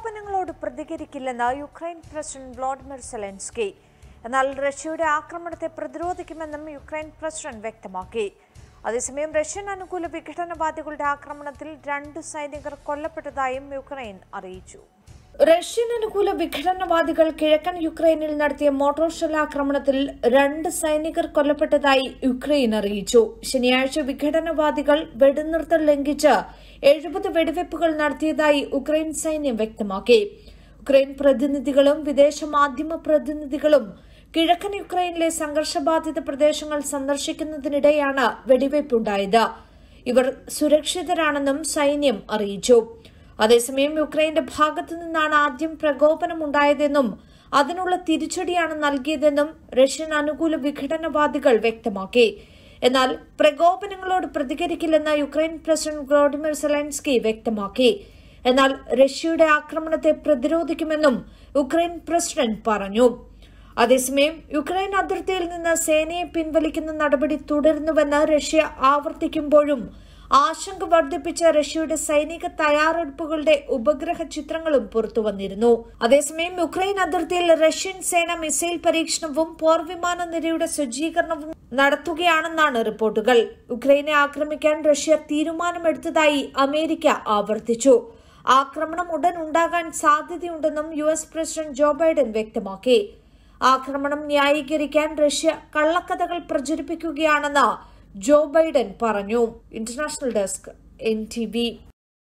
പ്രകോപനങ്ങളോട് പ്രതികരിക്കില്ലെന്ന് Ukraine president Vladimir Zelensky എന്നാൽ റഷ്യയുടെ ആക്രമണത്തെ പ്രതിരോധിക്കുമെന്നും യുക്രൈൻ പ്രസിഡന്റ് വ്യക്തമാക്കി അതേസമയം റഷ്യൻ അനുകൂല വിഘടനവാദികളുടെ ആക്രമണത്തിൽ രണ്ട് സൈനികർ കൊല്ലപ്പെട്ടതായും യുക്രൈൻ അറിയിച്ചു റഷ്യൻ അനുകൂല വിഘടനവാദികൾ കിഴക്കൻ യുക്രൈനിൽ നടത്തിയ മോട്ടോർ ഷെൽ ആക്രമണത്തിൽ രണ്ട് സൈനികർ കൊല്ലപ്പെട്ടതായി യുക്രൈൻ അറിയിച്ചു ശനിയാഴ്ച വിഘടനവാദികൾ വെടിനിർത്തൽ ലംഘിച്ച് എഴുപത് വെടിവയ്പ്പുകൾ നടത്തിയതായി ഉക്രൈൻ സൈന്യം വ്യക്തമാക്കി ഉക്രൈൻ പ്രതിനിധികളും വിദേശ മാധ്യമ പ്രതിനിധികളും കിഴക്കൻ യുക്രൈനിലെ സംഘർഷബാധിത പ്രദേശങ്ങൾ സന്ദർശിക്കുന്നതിനിടെയാണ് വെടിവയ്പുണ്ടായത് ഇവർ സുരക്ഷിതരാണെന്നും സൈന്യം അറിയിച്ചു അതേസമയം യുക്രൈന്റെ ഭാഗത്തു നിന്നാണ് ആദ്യം പ്രകോപനമുണ്ടായതെന്നും അതിനുള്ള തിരിച്ചടിയാണ് നൽകിയതെന്നും റഷ്യൻ അനുകൂല വിഘടനവാദികൾ വ്യക്തമാക്കി എന്നാൽ പ്രകോപനങ്ങളോട് പ്രതികരിക്കില്ലെന്ന് യുക്രൈൻ പ്രസിഡന്റ് വ്ളാഡിമിർ സെലൻസ്കി വ്യക്തമാക്കി എന്നാൽ റഷ്യയുടെ ആക്രമണത്തെ പ്രതിരോധിക്കുമെന്നും യുക്രൈൻ പ്രസിഡന്റ് പറഞ്ഞു അതേസമയം യുക്രൈൻ അതിർത്തിയിൽ നിന്ന് സേനയെ പിൻവലിക്കുന്ന നടപടി തുടരുന്നുവെന്ന് റഷ്യ ആവർത്തിക്കുമ്പോഴും ആശങ്ക വർദ്ധിപ്പിച്ച റഷ്യയുടെ സൈനിക തയ്യാറെടുപ്പുകളുടെ ഉപഗ്രഹ ചിത്രങ്ങളും പുറത്തുവന്നിരുന്നു അതേസമയം യുക്രൈൻ അതിർത്തിയിൽ റഷ്യൻ സേന മിസൈൽ പരീക്ഷണവും പോർവിമാന നിരയുടെ സജ്ജീകരണവും നടത്തുകയാണെന്നാണ് റിപ്പോർട്ടുകൾ യുക്രൈനെ ആക്രമിക്കാൻ റഷ്യ തീരുമാനമെടുത്തതായി അമേരിക്ക ആവർത്തിച്ചു ആക്രമണം ഉടൻ ഉണ്ടാകാൻ സാധ്യതയുണ്ടെന്നും U S president Joe Biden വ്യക്തമാക്കി ആക്രമണം ന്യായീകരിക്കാൻ റഷ്യ കള്ളക്കഥകൾ പ്രചരിപ്പിക്കുകയാണെന്ന് ജോ ബൈഡൻ പറഞ്ഞു ഇന്റർനാഷണൽ ഡെസ്ക് എൻ ടി